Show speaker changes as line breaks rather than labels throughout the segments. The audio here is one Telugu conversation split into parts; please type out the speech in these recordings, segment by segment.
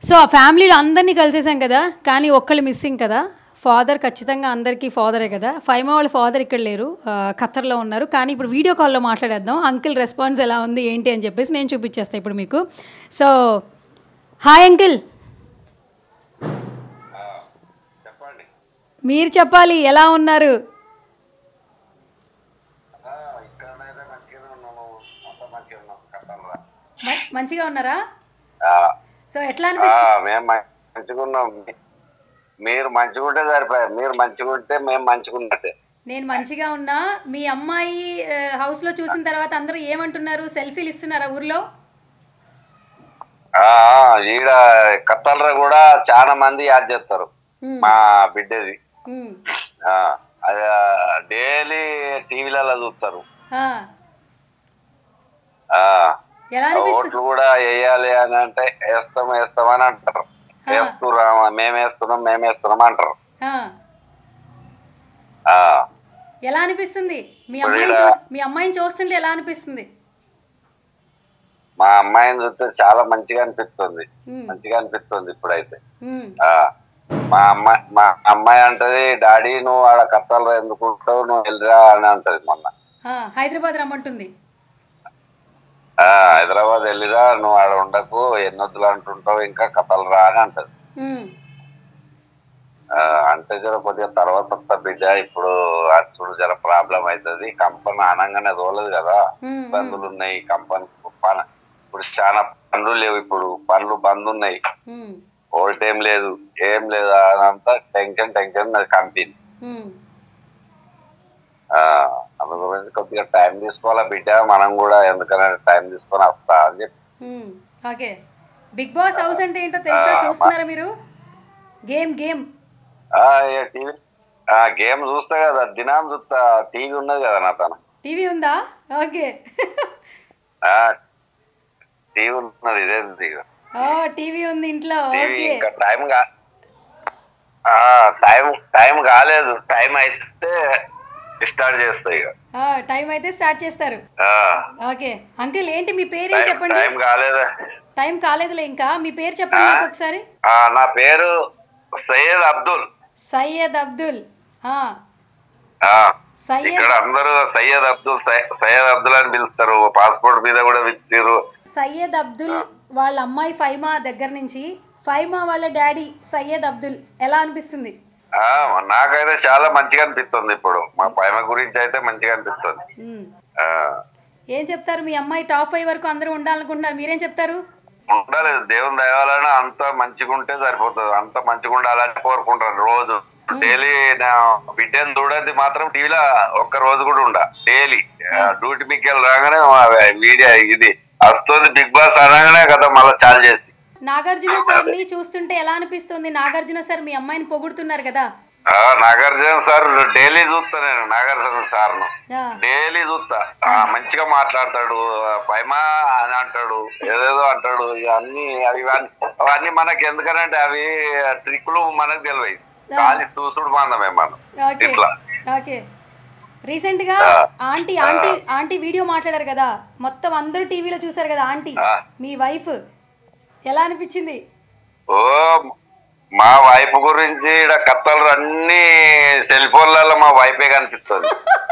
సో ఆ ఫ్యామిలీలో అందరినీ కలిసేసాం కదా కానీ ఒక్కళ్ళు మిస్సింగ్ కదా ఫాదర్ ఖచ్చితంగా అందరికీ ఫాదరే కదా ఫైమా వాళ్ళ ఫాదర్ ఇక్కడ లేరు ఆ, ఖత్తర్లో ఉన్నారు కానీ ఇప్పుడు వీడియో కాల్లో మాట్లాడేద్దాం అంకిల్ రెస్పాన్స్ ఎలా ఉంది ఏంటి అని చెప్పేసి నేను చూపించేస్తాను ఇప్పుడు మీకు సో హాయ్ అంకిల్
చెప్పండి
మీరు చెప్పాలి ఎలా ఉన్నారు
ఆ, ఇక్కడనైతే మంచిగానే ఉన్నాము మొత్తం మంచిగా ఉన్నాం కట్టంరా
మ- మంచిగా ఉన్నారా
ఆ,
సో ఎట్లా
ఆ,
అనిపిస్తుంది
మేము మంచిగా ఉన్నాం మీరు మంచిగా ఉంటే సరిపోయారు మీరు మంచిగా ఉంటే మేము మంచిగా ఉన్నట్టే
నేను మంచిగా ఉన్నా మీ అమ్మాయి ఆ, హౌస్లో చూసిన తర్వాత అందరూ ఏమంటున్నారు సెల్ఫీలు ఇస్తున్నారా ఊర్లో
ఆ, ఈడ కత్తలరా కూడా చాలా మంది యాడ్ చేస్తారు
ఉమ్,
మా బిడ్డది
ఉమ్,
ఆ, అది డైలీ టీవీలలో చూస్తారు
ఆ.
ఆ,
ఎలా అనిపిస్తుంది
ఓట్లు కూడా వేయాలి అని అంటే వేస్తాం వేస్తాం అని అంటారు వేస్తురా మేము వేస్తున్నాం మేము వేస్తున్నాం అంటారు
ఆ.
ఆ,
ఎలా అనిపిస్తుంది మీ అమ్మాయిని చూ- మీ అమ్మాయిని చూస్తుంటే ఎలా అనిపిస్తుంది
మా అమ్మాయిని చూస్తే చాలా మంచిగా అనిపిస్తుంది
ఉమ్,
మంచిగా అనిపిస్తుంది ఇప్పుడైతే
ఉమ్,
ఆ మా అమ్మాయి మా అమ్మాయి అంటది డాడీ నువ్వు ఆడ కత్తాలు ఎందుకు ఉంటావు నువ్వు వెళ్ళరా అని అంటది మొన్న
ఆ, హైదరాబాద్ రమ్మంటుంది
ఆ హైదరాబాద్ వెళ్ళిరా నువ్వు ఆడ ఉండకు ఎన్నొద్దులు అంటుంటావు ఇంకా కథలు రా అని అంటది
ఉమ్,
ఆ, అంటే జర కొద్దిగా తర్వాత వస్తా బిడ్డ ఇప్పుడు అచ్చుడు జర ప్రాబ్లం అవుతుంది కంపెనీ అనగానే తోలదు కదా
ఉమ్, ఉమ్,
ఇబ్బందులు ఉన్నాయి కంపెనీ పని ఇప్పుడు చాలా పనులు లేవు ఇప్పుడు పనులు బంద్ ఉన్నాయి
ఉమ్,
ఓల్ట్ ఏం లేదు ఏం లేదు అదంతా టెన్షన్ టెన్షన్ అది కంపెనీ
ఉమ్.
ఆ, అందు గురించి కొద్దిగా టైం తీసుకోవాలా బిడ్డ మనం కూడా ఎందుకని టైం తీసుకొని వస్తా అని చెప్పి
ఉమ్, ఓకే బిగ్ బాస్ హౌస్ అంటే ఏంటో తెలుసా చూస్తున్నారా మీరు గేమ్ గేమ్
ఆ, ఇక టీవీ ఆ గేమ్ చూస్తా కదా దినం చూస్తా టీవీ ఉన్నది కదా నా తన
టీవీ ఉందా ఓకే
ఆ టీవీ ఉన్నది ఇదే ఇక.
ఓ టీవీ ఉంది ఇంట్లో
టీవీ
ఓకే
ఇంకా టైం కా ఆ, టైం టైం కాలేదు టైం అయితే స్టార్ట్ చేస్తా ఇక
ఆ, టైం అయితే స్టార్ట్ చేస్తారు
ఆ,
ఓకే అంకిల్ ఏంటి మీ పేరు ఏం
టైం
చెప్పండి
టైం కాలేదు
టైం కాలేదులే ఇంకా మీ పేరు చెప్పండి నాకు ఒకసారి
ఆ, నా పేరు సయ్యద్ అబ్దుల్
సయ్యద్ అబ్దుల్ ఆ,
ఆ
సయ్యద్
ఇక్కడ అందరూ సయ్యద్ అబ్దుల్ సై- సయ్యద్ అబ్దుల్ అని పిలుస్తారు పాస్పోర్ట్ మీద కూడా పిలుస్తారు
సయ్యద్ అబ్దుల్ వాళ్ళ అమ్మాయి ఫైమా దగ్గర నుంచి ఫైమా వాళ్ళ డాడీ సయ్యద్ అబ్దుల్ ఎలా అనిపిస్తుంది
ఆ, నాకైతే చాలా మంచిగా అనిపిస్తుంది ఇప్పుడు మా పైమ గురించి అయితే మంచిగా అనిపిస్తుంది
ఉమ్.
ఆ,
ఏం చెప్తారు మీ అమ్మాయి టాప్ ఫైవ్ వరకు అందరూ ఉండాలనుకుంటున్నారు మీరేం చెప్తారు
ఉండాలి దేవుని దయవాలని అంత మంచిగా ఉంటే సరిపోతుంది అంత మంచిగా ఉండాలని కోరుకుంటాను రోజు డైలీ నా బిడ్డను చూడేది మాత్రం టీవీలో ఒక్క రోజు కూడా ఉండ డైలీ డ్యూటీ మీకు రాగానే వీడియో ఇది వస్తుంది బిగ్ బాస్ అనగానే కదా మళ్ళీ చాలు చేస్తుంది
నాగార్జున సార్ని చూస్తుంటే ఎలా అనిపిస్తుంది నాగార్జున సార్ మీ అమ్మాయిని పొగుడుతున్నారు కదా
ఆ, నాగార్జున సార్ డైలీ చూస్తా నేను నాగార్జున సార్ను
ఆ,
డైలీ చూస్తా ఆ, మంచిగా మాట్లాడతాడు ఆ, పైమా అని అంటాడు ఏదేదో అంటాడు ఇవన్నీ అవి ఇవన్నీ అవన్నీ మనకి ఎందుకనంటే అవి ట్రిక్లు మనకు తెలియదు ఖాళీ చూసుడు మందమే మనం
ఓకే
ఇట్లా
ఓకే రీసెంట్ గా
ఆ.
ఆంటీ ఆంటీ ఆంటీ వీడియో మాట్లాడారు కదా మొత్తం అందరూ టీవీలో చూసారు కదా ఆంటీ
ఆ.
మీ వైఫ్ ఎలా అనిపించింది
ఓ మా వైఫ్ గురించి ఈడ కథలు అన్ని సెల్ ఫోన్లలో మా వైఫే కనిపిస్తుంది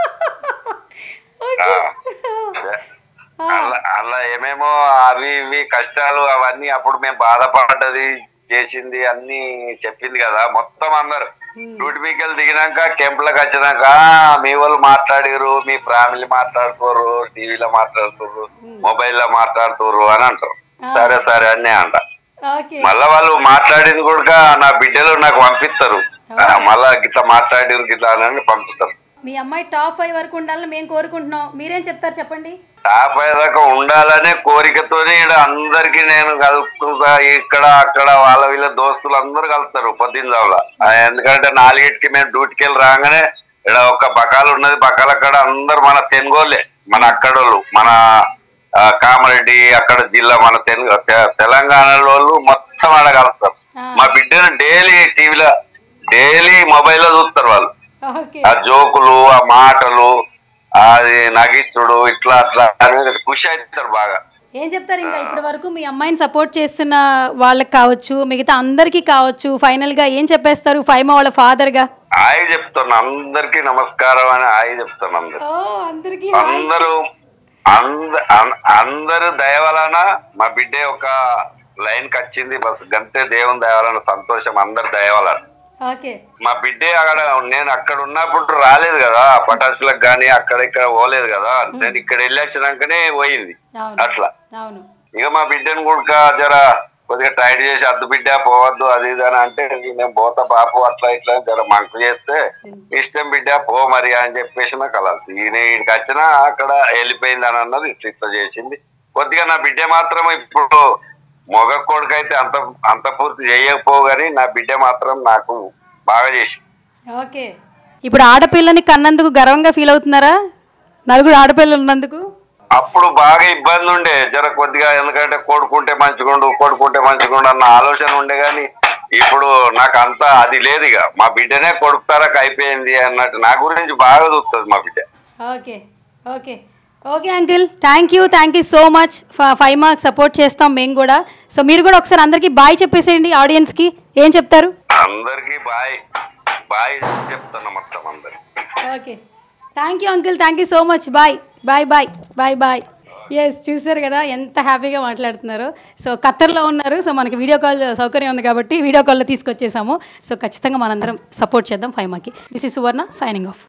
ఆ. అలా అలా ఏమేమో అవి ఇవి కష్టాలు అవన్నీ అప్పుడు మేము బాధపడ్డది చేసింది అన్ని చెప్పింది కదా మొత్తం అందరు డ్యూటీ మీకెళ్ళి దిగినాక కెంపులకు వచ్చినాక మీ వాళ్ళు మాట్లాడిరు మీ ఫ్యామిలీ మాట్లాడుతారు టీవీలో మాట్లాడుతారు మొబైల్లో మాట్లాడుతారు అని అంటారు సరే సరే అని నేను అంట
ఓకే
మళ్ళా వాళ్ళు మాట్లాడింది కూడా నా బిడ్డలు నాకు పంపిస్తారు ఆ, మళ్ళా గిట్లా మాట్లాడిరు గిట్లా అని పంపిస్తారు
మీ అమ్మాయి టాప్ ఫైవ్ వరకు ఉండాలని మేము కోరుకుంటున్నాం మీరేం చెప్తారు చెప్పండి
టాప్ దాకా ఉండాలనే కోరికతోనే ఈడ అందరికి నేను కలుపుతా ఇక్కడ అక్కడ వాళ్ళ వీళ్ళ దోస్తులు అందరూ కలుపుతారు పొద్దున్న ఎందుకంటే నాలుగింటికి మేము డ్యూటీకి వెళ్ళి రాగానే ఇక్కడ ఒక బకాలు ఉన్నది బకాల అక్కడ అందరు మన తెనుగోళ్ళే మన అక్కడోళ్ళు మన ఆ, కామారెడ్డి అక్కడ జిల్లా మన తెలు తె- తెలంగాణ వాళ్ళు మొత్తం ఆడ కలుస్తారు
ఆ.
మా బిడ్డను డైలీ టీవీలో డైలీ మొబైల్లో చూస్తారు వాళ్ళు
ఓకే
ఆ జోకులు ఆ మాటలు అది నగిచ్చుడు ఇట్లా అట్లా అనేది ఖుషి అవుతారు బాగా
ఏం చెప్తారు ఇంకా ఇప్పటి వరకు మీ అమ్మాయిని సపోర్ట్ చేస్తున్న వాళ్ళకి కావచ్చు మిగతా అందరికీ కావచ్చు ఫైనల్గా ఏం చెప్పేస్తారు ఫైమా వాళ్ళ ఫాదర్గా
హాయ్ చెప్తున్నా అందరికి నమస్కారం అని హాయ్ చెప్తున్నా అందరు
ఓ అందరికీ
అందరూ అంద అన్- అందరు దయ వలన మా బిడ్డ ఒక లైన్ కి వచ్చింది బస్ గంతే దేవుని దయ వలన సంతోషం అందరు దయ వలన
ఓకే
మా బిడ్డే అక్కడ నేను అక్కడ ఉన్నప్పుడు రాలేదు కదా పటాసులకు కానీ అక్కడ ఇక్కడ పోలేదు కదా నేను ఇక్కడ వెళ్ళి వచ్చినాకనే పోయింది
అవును
అట్లా
అవును
ఇక మా బిడ్డను కూడా జర కొద్దిగా టైట్ చేసి అద్దు బిడ్డ పోవద్దు అది ఇది అని అంటే నేను పోతా బాపు అట్లా ఇట్లా అని జర మంకు చేస్తే ఇష్టం బిడ్డ పో మరి అని చెప్పేసి నాకు అలా ఈయన ఈడికి వచ్చినా అక్కడ వెళ్ళిపోయింది అని అన్నది ఇట్లా ఇట్లా చేసింది కొద్దిగా నా బిడ్డ మాత్రం ఇప్పుడు మొగ కొడుకు అయితే అంత అంత పూర్తి చేయకపోవు కానీ నా బిడ్డ మాత్రం నాకు బాగా చేసి
ఓకే ఇప్పుడు ఆడపిల్లని కన్నందుకు గర్వంగా ఫీల్ అవుతున్నారా నలుగురు ఆడపిల్లలు ఉన్నందుకు
అప్పుడు బాగా ఇబ్బంది ఉండే జర కొద్దిగా ఎందుకంటే కొడుకుంటే మంచిగుండు కొడుకుంటే మంచిగుండు అన్న ఆలోచన ఉండే గాని ఇప్పుడు నాకు అంత అది లేదు ఇక మా బిడ్డనే కొడుకుతారకు అయిపోయింది అన్నట్టు నా గురించి బాగా చూస్తుంది మా బిడ్డ
okay okay okay uncle thank you thank you so much five marks support చేస్తాం మేము కూడా సో మీరు కూడా ఒకసారి అందరికీ బాయ్ చెప్పేసేయండి ఆడియన్స్కి ఏం చెప్తారు
అందరికి బాయ్ బాయ్ చెప్తున్నా మొత్తం అందరికి
okay thank you uncle thank you so much bye bye bye bye bye yes చూసారు కదా ఎంత హ్యాపీగా మాట్లాడుతున్నారు సో ఖత్తర్లో ఉన్నారు సో మనకి వీడియో కాల్ సౌకర్యం ఉంది కాబట్టి వీడియో కాల్లో తీసుకొచ్చేసాము సో ఖచ్చితంగా మనందరం సపోర్ట్ చేద్దాం ఫైమాకి this is Suvarna signing of